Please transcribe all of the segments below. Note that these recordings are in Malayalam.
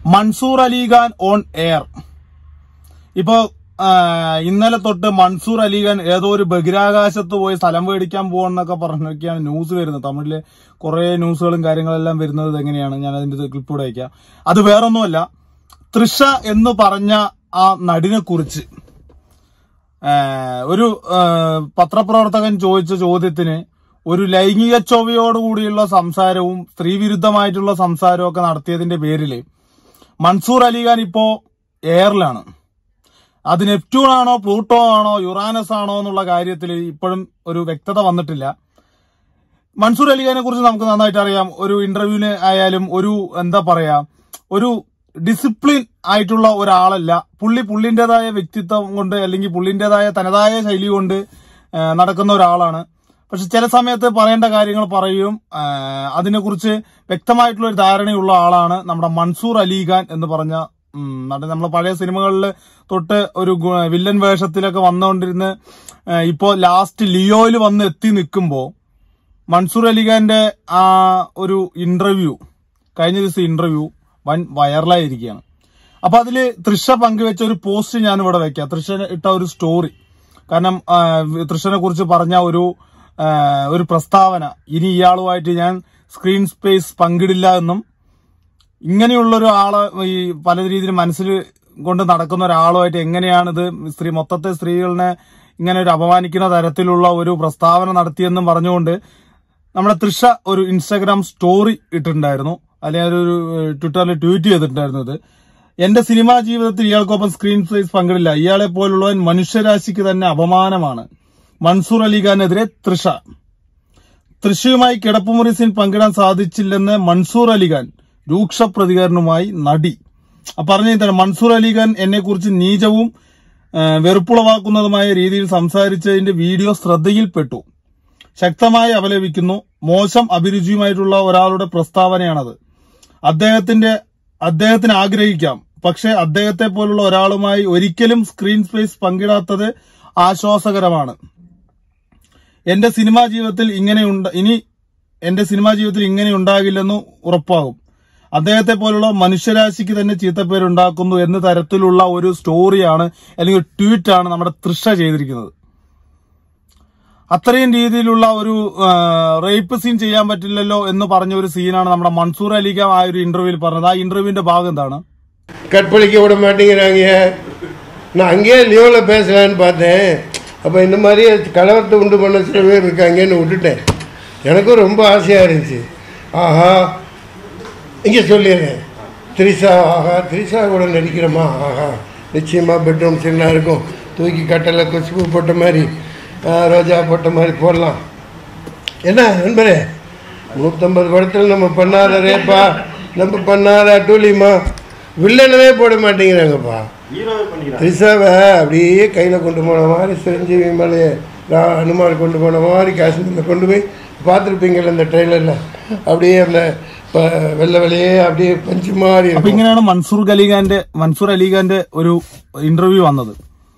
മൻസൂർ അലിഖാൻ ഓൺ എയർ ഇപ്പോ ആ, ഇന്നലെ തൊട്ട് മൻസൂർ അലിഖാൻ ഏതോ ഒരു ബഹിരാകാശത്ത് പോയി സ്ഥലം മേടിക്കാൻ പോകുന്നൊക്കെ പറഞ്ഞൊക്കെയാണ് ന്യൂസ് വരുന്നത് തമിഴില് കുറെ ന്യൂസുകളും കാര്യങ്ങളെല്ലാം വരുന്നത് എങ്ങനെയാണ് ഞാൻ അതിന്റെ ക്ലിപ്പ് ഇവിടെ വയ്ക്കാം അത് വേറൊന്നുമല്ല തൃഷ എന്ന് പറഞ്ഞ ആ നടിനെ കുറിച്ച് ഒരു ആ, പത്രപ്രവർത്തകൻ ചോദിച്ച ചോദ്യത്തിന് ഒരു ലൈംഗിക ചൊവ്വയോടുകൂടിയുള്ള സംസാരവും സ്ത്രീവിരുദ്ധമായിട്ടുള്ള സംസാരവും ഒക്കെ നടത്തിയതിന്റെ പേരില് മൻസൂർ അലിഖാൻ ഇപ്പോ എയറിലാണ് അത് നെപ്റ്റ്യൂൺ ആണോ പ്ലൂട്ടോ ആണോ യുറാനസ് ആണോ എന്നുള്ള കാര്യത്തിൽ ഇപ്പോഴും ഒരു വ്യക്തത വന്നിട്ടില്ല മൻസൂർ അലിഖാനെ കുറിച്ച് നമുക്ക് നന്നായിട്ട് അറിയാം ഒരു ഇന്റർവ്യൂവിന് ആയാലും ഒരു എന്താ പറയാ ഒരു ഡിസിപ്ലിൻ ആയിട്ടുള്ള ഒരാളല്ല പുള്ളി പുള്ളിന്റേതായ വ്യക്തിത്വം കൊണ്ട് അല്ലെങ്കിൽ പുള്ളിന്റേതായ തനതായ ശൈലി കൊണ്ട് ആ, നടക്കുന്ന ഒരാളാണ് പക്ഷെ ചില സമയത്ത് പറയേണ്ട കാര്യങ്ങൾ പറയും ആ, അതിനെക്കുറിച്ച് വ്യക്തമായിട്ടുള്ള ഒരു ധാരണയുള്ള ആളാണ് നമ്മുടെ മൻസൂർ അലിഖാൻ എന്ന് പറഞ്ഞ ഉം, നടൻ നമ്മൾ പഴയ സിനിമകളിൽ തൊട്ട് ഒരു ഗു- വില്ലൻ വേഷത്തിലൊക്കെ വന്നുകൊണ്ടിരുന്ന് ആ, ഇപ്പോ ലാസ്റ്റ് ലിയോയിൽ വന്ന് എത്തി നിൽക്കുമ്പോ മൻസൂർ അലിഖാന്റെ ആ ഒരു ഇന്റർവ്യൂ കഴിഞ്ഞ ദിവസം ഇന്റർവ്യൂ വൻ വൈറലായിരിക്കുകയാണ് അപ്പൊ അതില് തൃഷ പങ്കുവെച്ച ഒരു പോസ്റ്റ് ഞാൻ ഇവിടെ വെക്കാം തൃഷ ഇട്ട ഒരു സ്റ്റോറി കാരണം ആ, തൃഷനെ കുറിച്ച് പറഞ്ഞ ഒരു ആ, ഒരു പ്രസ്താവന ഇനി ഇയാളുമായിട്ട് ഞാൻ സ്ക്രീൻ സ്പേസ് പങ്കിടില്ല എന്നും ഇങ്ങനെയുള്ള ഒരു ആള് ഈ പല രീതിയിൽ മനസ്സിൽ കൊണ്ട് നടക്കുന്ന ഒരാളുമായിട്ട് എങ്ങനെയാണ് ഇത് സ്ത്രീ മൊത്തത്തെ സ്ത്രീകളെ ഇങ്ങനെ ഒരു അപമാനിക്കുന്ന തരത്തിലുള്ള ഒരു പ്രസ്താവന നടത്തിയെന്നും പറഞ്ഞുകൊണ്ട് നമ്മുടെ തൃഷ ഒരു ഇൻസ്റ്റാഗ്രാം സ്റ്റോറി ഇട്ടിട്ടുണ്ടായിരുന്നു അല്ലെങ്കിൽ ഒരു ട്വിറ്ററിൽ ട്വീറ്റ് ചെയ്തിട്ടുണ്ടായിരുന്നു ഇത് എന്റെ സിനിമാ ജീവിതത്തിൽ ഇയാൾക്കൊപ്പം സ്ക്രീൻ സ്പേസ് പങ്കിടില്ല ഇയാളെ പോലുള്ളവൻ മനുഷ്യരാശിക്ക് തന്നെ അപമാനമാണ് മൻസൂർ അലിഖാനെതിരെ തൃഷ തൃശയുമായി കിടപ്പുമുറി സീൻ പങ്കിടാൻ സാധിച്ചില്ലെന്ന് മൻസൂർ അലിഖാൻ രൂക്ഷ പ്രതികരണവുമായി നടി അപ്പൊ പറഞ്ഞ എന്താണ് മൻസൂർ അലിഖാൻ എന്നെ കുറിച്ച് നീചവും ആ, വെറുപ്പുളവാക്കുന്നതുമായ രീതിയിൽ സംസാരിച്ചതിന്റെ വീഡിയോ ശ്രദ്ധയിൽപ്പെട്ടു ശക്തമായി അപലപിക്കുന്നു മോശം അഭിരുചിയുമായിട്ടുള്ള ഒരാളുടെ പ്രസ്താവനയാണത് അദ്ദേഹത്തിന്റെ അദ്ദേഹത്തിന് ആഗ്രഹിക്കാം പക്ഷെ അദ്ദേഹത്തെ പോലുള്ള ഒരാളുമായി ഒരിക്കലും സ്ക്രീൻ സ്പേസ് പങ്കിടാത്തത് ആശ്വാസകരമാണ് എന്റെ സിനിമാ ജീവിതത്തിൽ ഇങ്ങനെ ഉണ്ട ഇനി എന്റെ സിനിമാ ജീവിതത്തിൽ ഇങ്ങനെ ഉണ്ടാകില്ലെന്ന് ഉറപ്പാകും അദ്ദേഹത്തെ പോലുള്ള മനുഷ്യരാശിക്ക് തന്നെ ചീത്തപ്പേരുണ്ടാക്കുന്നു എന്ന തരത്തിലുള്ള ഒരു സ്റ്റോറിയാണ് അല്ലെങ്കിൽ ഒരു ട്വീറ്റാണ് നമ്മുടെ തൃഷ ചെയ്തിരിക്കുന്നത് അത്രയും രീതിയിലുള്ള ഒരു റേപ്പ് സീൻ ചെയ്യാൻ പറ്റില്ലല്ലോ എന്ന് പറഞ്ഞ ഒരു സീനാണ് നമ്മുടെ മൻസൂർ അലിഖ ആ ഒരു ഇന്റർവ്യൂവിൽ പറഞ്ഞത് ആ ഇന്റർവ്യൂവിന്റെ ഭാഗം എന്താണ് கற்பழிக்க விட மாட்டேங்கிறாங்க நான் அங்கேயே லியோவில் பேசலான்னு பார்த்தேன் அப்போ இந்த மாதிரி கலவரத்தை உண்டு பண்ண சில பேர் இருக்காங்கன்னு விட்டுட்டேன் எனக்கும் ரொம்ப ஆசையாக இருந்துச்சு ஆஹா இங்கே சொல்லிடுறேன் திரிசா ஆஹா திரிசா கூட நடிக்கிறோமா ஆஹா நிச்சயமாக பெட்ரூம் சீனாக இருக்கும் தூக்கி கட்டலை குஷ்பு போட்ட மாதிரி ஆ, ரோஜா போட்ட மாதிரி போடலாம் என்ன நண்பரே நூற்றம்பது படத்தில் நம்ம பண்ணாத ரேப்பா நம்ம பண்ணாத டூலிமா வில்லனவே போட மாட்டேங்கிறாங்கப்பா ரிசாவை அப்படியே கையில் கொண்டு போன மாதிரி சிரஞ்சீவி மலையை ரா- ஹனுமான் கொண்டு போன மாதிரி காஷ்மீரில் கொண்டு போய் பார்த்துருப்பீங்கள்ல இந்த ட்ரெயிலரில் அப்படியே அந்த ப- வெள்ளை வெள்ளையே அப்படியே பஞ்சு மாதிரி അപ്പൊ இருக்கும் ഇങ്ങനെയാണ് മൻസൂർ അലിഖാന്റെ മൻസൂർ അലിഖാന്റെ ഒരു ഇന്റർവ്യൂ വന്നത്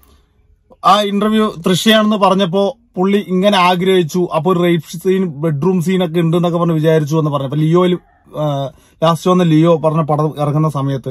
ആ ഇന്റർവ്യൂ തൃശ്യാണെന്ന് പറഞ്ഞപ്പോ പുള്ളി ഇങ്ങനെ ആഗ്രഹിച്ചു അപ്പൊ ഒരു റേപ്പ് സീൻ ബെഡ്റൂം സീനൊക്കെ ഉണ്ട് എന്നൊക്കെ പറഞ്ഞ് വിചാരിച്ചു എന്ന് പറഞ്ഞു അപ്പൊ ലിയോയിൽ ലാസ്റ്റ് വന്ന ലിയോ പറഞ്ഞ പടം ഇറങ്ങുന്ന സമയത്ത്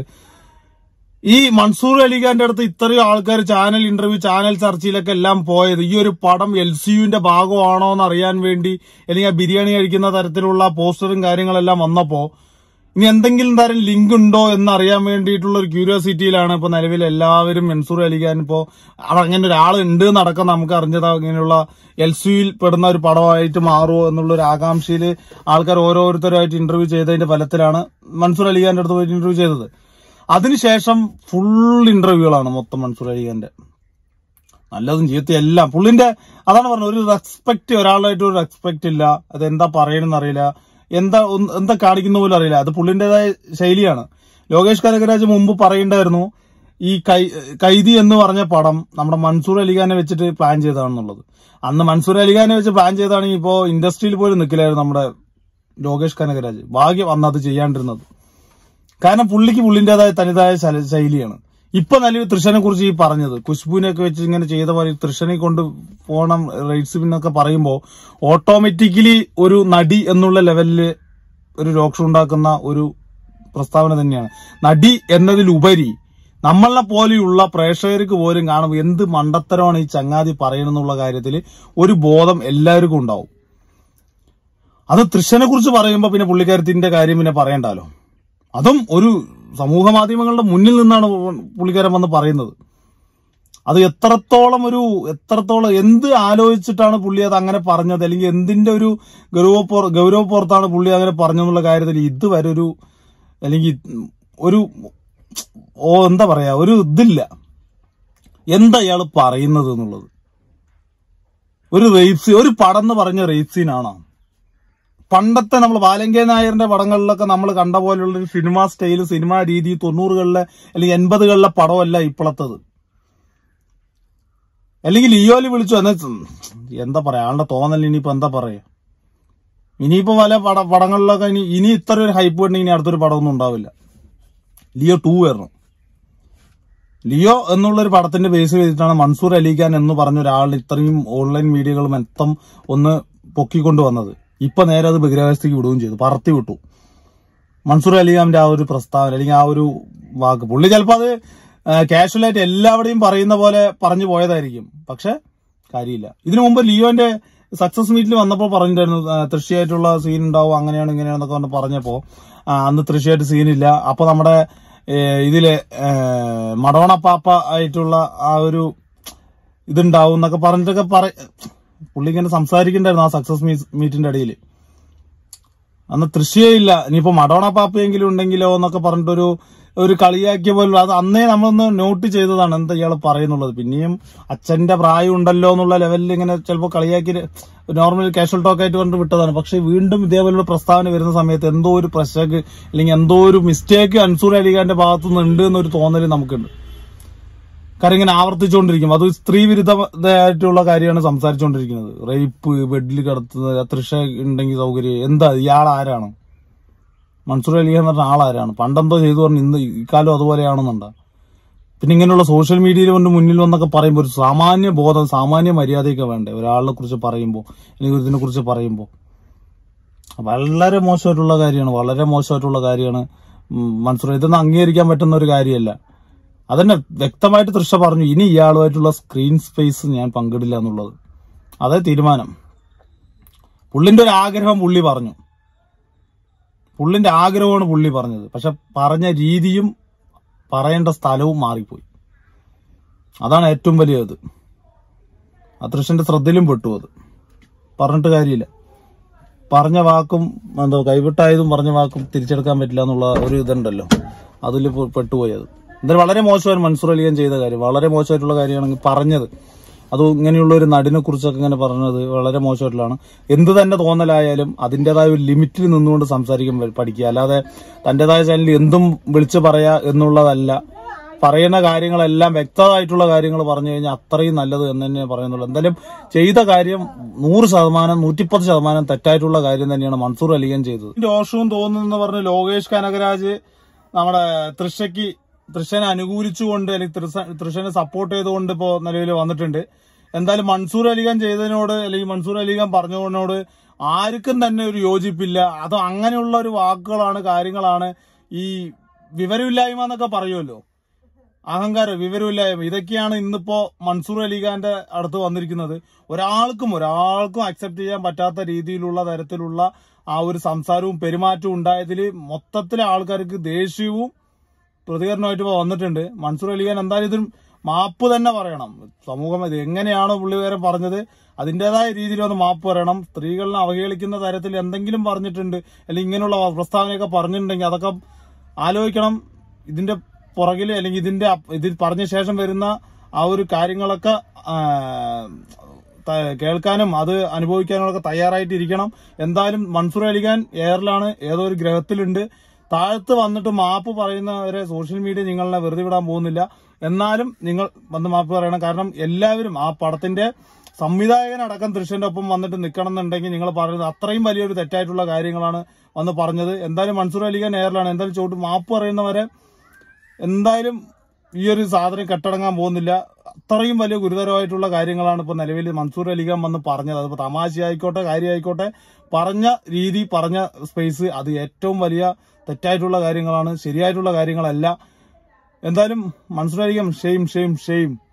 ഈ മൻസൂർ അലിഖാന്റെ അടുത്ത് ഇത്രയും ആൾക്കാർ ചാനൽ ഇന്റർവ്യൂ ചാനൽ ചർച്ചയിലൊക്കെ എല്ലാം പോയത് ഈ ഒരു പടം എൽ സി യുവിന്റെ ഭാഗമാണോ എന്ന് അറിയാൻ വേണ്ടി അല്ലെങ്കിൽ ആ ബിരിയാണി കഴിക്കുന്ന തരത്തിലുള്ള പോസ്റ്ററും കാര്യങ്ങളെല്ലാം വന്നപ്പോ ഇനി എന്തെങ്കിലും തരം ലിങ്ക് ഉണ്ടോ എന്ന് അറിയാൻ വേണ്ടിയിട്ടുള്ള ഒരു ക്യൂരിയോസിറ്റിയിലാണ് ഇപ്പൊ നിലവിൽ എല്ലാവരും മൻസൂർ അലിഖാൻ ഇപ്പോ അവിടെ അങ്ങനെ ഒരാൾ ഉണ്ട് നടക്കം നമുക്ക് അറിഞ്ഞത് അങ്ങനെയുള്ള എൽ സിയിൽ പെടുന്ന ഒരു പടമായിട്ട് മാറുമോ എന്നുള്ള ഒരു ആകാംക്ഷയിൽ ആൾക്കാർ ഓരോരുത്തരായിട്ട് ഇന്റർവ്യൂ ചെയ്തതിന്റെ ഫലത്തിലാണ് മൻസൂർ അലിഖാന്റെ അടുത്ത് പോയിട്ട് ഇന്റർവ്യൂ ചെയ്തത് അതിനുശേഷം ഫുൾ ഇന്റർവ്യൂകളാണ് മൊത്തം മൻസൂർ അലിഖാന്റെ നല്ലതും ചീത്തയും എല്ലാം പുള്ളിന്റെ അതാണ് പറഞ്ഞത് ഒരു റെസ്പെക്ട് ഒരാളായിട്ട് ഒരു റെസ്പെക്ട് ഇല്ല അത് എന്താ പറയണെന്ന് അറിയില്ല എന്താ ഒന്ന് എന്താ കാണിക്കുന്ന പോലും അറിയില്ല അത് പുള്ളിന്റേതായ ശൈലിയാണ് ലോകേഷ് കനകരാജ് മുമ്പ് പറയണ്ടായിരുന്നു ഈ കൈ കൈദി എന്ന് പറഞ്ഞ പടം നമ്മുടെ മൻസൂർ അലിഖാനെ വെച്ചിട്ട് പ്ലാൻ ചെയ്തതാണെന്നുള്ളത് അന്ന് മൻസൂർ അലിഖാനെ വെച്ച് പ്ലാൻ ചെയ്താണെങ്കിൽ ഇപ്പോ ഇൻഡസ്ട്രിയിൽ പോലും നിൽക്കില്ലായിരുന്നു നമ്മുടെ ലോകേഷ് കനകരാജ് ഭാഗ്യം അന്ന് അത് ചെയ്യാണ്ടിരുന്നത് കാരണം പുള്ളിക്ക് പുള്ളിന്റേതായ തനിതായ ശല- ശൈലിയാണ് ഇപ്പൊ നിലവിൽ തൃശനെ കുറിച്ച് ഈ പറഞ്ഞത് കുശ്ബുവിനെയൊക്കെ വെച്ച് ഇങ്ങനെ ചെയ്ത പോലെ തൃശനെ കൊണ്ട് പോണം റൈറ്റ്സ് എന്നൊക്കെ പറയുമ്പോൾ ഓട്ടോമാറ്റിക്കലി ഒരു നടി എന്നുള്ള ലെവലില് ഒരു രോക്ഷം ഉണ്ടാക്കുന്ന ഒരു പ്രസ്താവന തന്നെയാണ് നടി എന്നതിലുപരി നമ്മളെ പോലെയുള്ള പ്രേക്ഷകർക്ക് പോലും കാണും എന്ത് മണ്ടത്തരമാണ് ഈ ചങ്ങാതി പറയണമെന്നുള്ള കാര്യത്തിൽ ഒരു ബോധം എല്ലാവർക്കും ഉണ്ടാവും അത് തൃശ്ശനെ കുറിച്ച് പറയുമ്പോൾ പിന്നെ പുള്ളിക്കാരത്തിന്റെ കാര്യം പിന്നെ പറയണ്ടല്ലോ അതും ഒരു സമൂഹ മാധ്യമങ്ങളുടെ മുന്നിൽ നിന്നാണ് പുള്ളിക്കാരൻ വന്ന് പറയുന്നത് അത് എത്രത്തോളം ഒരു എത്രത്തോളം എന്ത് ആലോചിച്ചിട്ടാണ് പുള്ളി അത് അങ്ങനെ പറഞ്ഞത് അല്ലെങ്കിൽ എന്തിന്റെ ഒരു ഗൗരവപ്പുറ ഗൗരവപ്പുറത്താണ് പുള്ളി അങ്ങനെ പറഞ്ഞെന്നുള്ള കാര്യത്തിൽ ഇതുവരെ ഒരു അല്ലെങ്കിൽ ഒരു ഓ എന്താ പറയാ ഒരു ഇതില്ല എന്താ ഇയാൾ പറയുന്നത് എന്നുള്ളത് ഒരു റേപ്പ് സീൻ ഒരു പടം എന്ന് പറഞ്ഞ റേപ്പ് സീനാണോ പണ്ടത്തെ നമ്മൾ ബാലങ്കേ നായരുടെ പടങ്ങളിലൊക്കെ നമ്മൾ കണ്ട പോലെയുള്ള ഒരു സിനിമ സ്റ്റൈൽ സിനിമാ രീതി തൊണ്ണൂറുകളിലെ അല്ലെങ്കിൽ എൺപതുകളിലെ പടമല്ല ഇപ്പോഴത്തത് അല്ലെങ്കിൽ ലിയോയിൽ വിളിച്ചു എന്നാ എന്താ പറയാ ആളുടെ തോന്നൽ ഇനിയിപ്പോ എന്താ പറയാ ഇനിയിപ്പോ പല പട പടങ്ങളിലൊക്കെ ഇനി ഇനി ഇത്ര ഒരു ഹൈപ്പ് ഉണ്ടെങ്കിൽ ഇനി അടുത്തൊരു പടമൊന്നും ഉണ്ടാവില്ല ലിയോ ടൂ വരണം ലിയോ എന്നുള്ളൊരു പടത്തിന്റെ ബേസ് ചെയ്തിട്ടാണ് മൻസൂർ അലിഖാൻ എന്ന് പറഞ്ഞ ഒരാൾ ഇത്രയും ഓൺലൈൻ മീഡിയകൾ മൊത്തം ഒന്ന് പൊക്കിക്കൊണ്ട് വന്നത് ഇപ്പൊ നേരെ അത് ബഹിരാകാശത്തേക്ക് വിടുകയും ചെയ്തു പറത്തി വിട്ടു മൻസൂർ അലിഖാന്റെ ആ ഒരു പ്രസ്താവന അല്ലെങ്കിൽ ആ ഒരു വാക്ക് പുള്ളി ചിലപ്പോൾ അത് കാഷ്വലായിട്ട് എല്ലാവരുടെയും പറയുന്ന പോലെ പറഞ്ഞു പോയതായിരിക്കും പക്ഷെ കാര്യമില്ല ഇതിനു മുമ്പ് ലിയോന്റെ സക്സസ് മീറ്റിൽ വന്നപ്പോൾ പറഞ്ഞിട്ടായിരുന്നു ആ, തൃശ്ശിയായിട്ടുള്ള സീൻ ഉണ്ടാവും അങ്ങനെയാണ് ഇങ്ങനെയാണെന്നൊക്കെ പറഞ്ഞ് പറഞ്ഞപ്പോ ആ, അന്ന് തൃശ്ശിയായിട്ട് സീനില്ല അപ്പൊ നമ്മുടെ ഏ, ഇതില് ഏ, മഡോണ പാപ്പ ആയിട്ടുള്ള ആ ഒരു ഇതുണ്ടാവും എന്നൊക്കെ പറഞ്ഞിട്ടൊക്കെ പറ പുള്ളി ഇങ്ങനെ സംസാരിക്കണ്ടായിരുന്നു ആ സക്സസ് മീറ്റിന്റെ ഇടയിൽ അന്ന് തൃശ്ശിയില്ല ഇനിയിപ്പോ മഡോണ പാപ്പയെങ്കിലും ഉണ്ടെങ്കിലോ എന്നൊക്കെ പറഞ്ഞിട്ടൊരു ഒരു കളിയാക്കിയ പോലും അത് അന്നേ നമ്മളൊന്ന് നോട്ട് ചെയ്തതാണ് എന്താ ഇയാൾ പറയുന്നുള്ളത് പിന്നെയും അച്ഛന്റെ പ്രായം ഉണ്ടല്ലോ എന്നുള്ള ലെവലിൽ ഇങ്ങനെ ചിലപ്പോൾ കളിയാക്കി നോർമൽ കാഷ്വൽ ടോക്ക് ആയിട്ട് പറഞ്ഞിട്ട് വിട്ടതാണ് പക്ഷെ വീണ്ടും ഇതേപോലുള്ള പ്രസ്താവന വരുന്ന സമയത്ത് എന്തോ ഒരു പ്രശ്നക്ക് അല്ലെങ്കിൽ എന്തോ ഒരു മിസ്റ്റേക്ക് അൻസൂർ അലിഖാന്റെ ഭാഗത്തുനിന്ന് ഉണ്ട് എന്നൊരു തോന്നൽ നമുക്കുണ്ട് കാര്യം ഇങ്ങനെ ആവർത്തിച്ചുകൊണ്ടിരിക്കും അത് സ്ത്രീ വിരുദ്ധമായിട്ടുള്ള കാര്യമാണ് സംസാരിച്ചുകൊണ്ടിരിക്കുന്നത് റേപ്പ് ബെഡിൽ കിടത്തുന്നത് തൃഷ ഉണ്ടെങ്കിൽ സൗകര്യം എന്താ ഇയാൾ ആരാണ് മൻസൂർ അലി എന്ന് പറഞ്ഞ ആളാരാണ് പണ്ടെന്തോ ചെയ്തു പറഞ്ഞ് ഇന്ന് ഇക്കാലം അതുപോലെയാണെന്നുണ്ട പിന്നെ ഇങ്ങനെയുള്ള സോഷ്യൽ മീഡിയയിൽ കൊണ്ട് മുന്നിൽ വന്നൊക്കെ പറയുമ്പോൾ ഒരു സാമാന്യ ബോധം സാമാന്യ മര്യാദയൊക്കെ വേണ്ടേ ഒരാളിനെ കുറിച്ച് പറയുമ്പോൾ അല്ലെങ്കിൽ ഇതിനെ കുറിച്ച് പറയുമ്പോൾ വളരെ മോശമായിട്ടുള്ള കാര്യമാണ് വളരെ മോശമായിട്ടുള്ള കാര്യമാണ് ഉം, മൻസൂർ ഇതൊന്നും അംഗീകരിക്കാൻ പറ്റുന്ന ഒരു കാര്യമല്ല അതന്നെ വ്യക്തമായിട്ട് തൃശ പറഞ്ഞു ഇനി ഇയാളുമായിട്ടുള്ള സ്ക്രീൻ സ്പേസ് ഞാൻ പങ്കിടില്ല എന്നുള്ളത് അതേ തീരുമാനം പുള്ളിന്റെ ഒരു ആഗ്രഹം പുള്ളി പറഞ്ഞു പുള്ളിന്റെ ആഗ്രഹമാണ് പുള്ളി പറഞ്ഞത് പക്ഷെ പറഞ്ഞ രീതിയും പറയേണ്ട സ്ഥലവും മാറിപ്പോയി അതാണ് ഏറ്റവും വലിയ ഇത് അദൃശ്യന്റെ ശ്രദ്ധയിലും പെട്ടു അത് പറഞ്ഞിട്ട് കാര്യമില്ല പറഞ്ഞ വാക്കും എന്തോ കൈവിട്ടായതും പറഞ്ഞ വാക്കും തിരിച്ചെടുക്കാൻ പറ്റില്ല എന്നുള്ള ഒരു ഇതുണ്ടല്ലോ അതിൽ പെ- പെട്ടുപോയി അത് എന്തായാലും വളരെ മോശമായിരുന്നു മൻസൂർ അലിയാൻ ചെയ്ത കാര്യം വളരെ മോശമായിട്ടുള്ള കാര്യമാണെങ്കിൽ പറഞ്ഞത് അത് ഇങ്ങനെയുള്ള ഒരു നടിനെ കുറിച്ചൊക്കെ ഇങ്ങനെ പറഞ്ഞത് വളരെ മോശമായിട്ടുള്ളതാണ് എന്ത് തന്നെ തോന്നലായാലും അതിൻ്റെതായ ഒരു ലിമിറ്റിൽ നിന്നുകൊണ്ട് സംസാരിക്കാൻ പ- പഠിക്കുക അല്ലാതെ തന്റേതായ ചാനലിൽ എന്തും വിളിച്ചു പറയാ എന്നുള്ളതല്ല പറയുന്ന കാര്യങ്ങളെല്ലാം വ്യക്തമായിട്ടുള്ള കാര്യങ്ങൾ പറഞ്ഞു കഴിഞ്ഞാൽ അത്രയും നല്ലത് എന്ന് തന്നെ പറയുന്നുള്ളൂ എന്തായാലും ചെയ്ത കാര്യം നൂറ് ശതമാനം നൂറ്റിപ്പത്ത് ശതമാനം തെറ്റായിട്ടുള്ള കാര്യം തന്നെയാണ് മൻസൂർ അലിയൻ ചെയ്തത് ദോഷവും തോന്നുന്നു പറഞ്ഞ് ലോകേഷ് കനകരാജ് നമ്മുടെ തൃശയ്ക്ക് തൃശനെ അനുകൂലിച്ചുകൊണ്ട് അല്ലെങ്കിൽ തൃശ- തൃശനെ സപ്പോർട്ട് ചെയ്തുകൊണ്ട് ഇപ്പോ നിലവിൽ വന്നിട്ടുണ്ട് എന്തായാലും മൻസൂർ അലിഖാൻ ചെയ്തതിനോട് അല്ലെങ്കിൽ മൻസൂർ അലിഖാൻ പറഞ്ഞതിനോട് ആർക്കും തന്നെ ഒരു യോജിപ്പില്ല അത് അങ്ങനെയുള്ള ഒരു വാക്കുകളാണ് കാര്യങ്ങളാണ് ഈ വിവരമില്ലായ്മ എന്നൊക്കെ പറയുമല്ലോ അഹങ്കാരം വിവരമില്ലായ്മ ഇതൊക്കെയാണ് ഇന്നിപ്പോ മൻസൂർ അലിഖാന്റെ അടുത്ത് വന്നിരിക്കുന്നത് ഒരാൾക്കും ഒരാൾക്കും അക്സെപ്റ്റ് ചെയ്യാൻ പറ്റാത്ത രീതിയിലുള്ള തരത്തിലുള്ള ആ ഒരു സംസാരവും പെരുമാറ്റവും ഉണ്ടായതിൽ മൊത്തത്തിലെ ആൾക്കാർക്ക് ദേഷ്യവും പ്രതികരണമായിട്ട് ഇപ്പൊ വന്നിട്ടുണ്ട് മൻസൂർ അലിഖാൻ എന്തായാലും ഇതിന് മാപ്പ് തന്നെ പറയണം സമൂഹം ഇത് എങ്ങനെയാണോ പുള്ളിക്കാരൻ പറഞ്ഞത് അതിന്റേതായ രീതിയിൽ ഒന്ന് മാപ്പ് പറയണം സ്ത്രീകളെ അവഹേളിക്കുന്ന തരത്തിൽ എന്തെങ്കിലും പറഞ്ഞിട്ടുണ്ട് അല്ലെങ്കിൽ ഇങ്ങനെയുള്ള പ്രസ്താവനയൊക്കെ പറഞ്ഞിട്ടുണ്ടെങ്കിൽ അതൊക്കെ ആലോചിക്കണം ഇതിന്റെ പുറകിൽ അല്ലെങ്കിൽ ഇതിന്റെ അപ്പ- ഇതിൽ പറഞ്ഞ ശേഷം വരുന്ന ആ ഒരു കാര്യങ്ങളൊക്കെ ആ, ത- കേൾക്കാനും അത് അനുഭവിക്കാനും തയ്യാറായിട്ട് ഇരിക്കണം എന്തായാലും മൻസൂർ അലിഖാൻ എയറിലാണ് ഏതോ ഒരു ഗ്രഹത്തിലുണ്ട് താഴത്ത് വന്നിട്ട് മാപ്പ് പറയുന്നവരെ സോഷ്യൽ മീഡിയ നിങ്ങളെ വെറുതെ വിടാൻ പോകുന്നില്ല എന്നാലും നിങ്ങൾ വന്ന് മാപ്പ് പറയണം കാരണം എല്ലാവരും ആ പടത്തിന്റെ സംവിധായകനടക്കം ദൃശ്യന്റെ ഒപ്പം വന്നിട്ട് നിൽക്കണം എന്നുണ്ടെങ്കിൽ നിങ്ങൾ പറയുന്നത് അത്രയും വലിയൊരു തെറ്റായിട്ടുള്ള കാര്യങ്ങളാണ് വന്ന് പറഞ്ഞത് എന്തായാലും മൻസൂർ അലിഖാൻ എയറിലാണ് എന്തായാലും ചോട്ട് മാപ്പ് പറയുന്നവരെ എന്തായാലും ഈ ഒരു സാധനം കെട്ടടങ്ങാൻ പോകുന്നില്ല അത്രയും വലിയ ഗുരുതരമായിട്ടുള്ള കാര്യങ്ങളാണ് ഇപ്പൊ നിലവിൽ മൻസൂർ അലിഖാൻ വന്ന് പറഞ്ഞത് അതിപ്പോ തമാശ ആയിക്കോട്ടെ കാര്യമായിക്കോട്ടെ പറഞ്ഞ രീതി പറഞ്ഞ സ്പേസ് അത് ഏറ്റവും വലിയ തെറ്റായിട്ടുള്ള കാര്യങ്ങളാണ് ശരിയായിട്ടുള്ള കാര്യങ്ങളല്ല എന്തായാലും Mansoor Ali Khan shame shame shame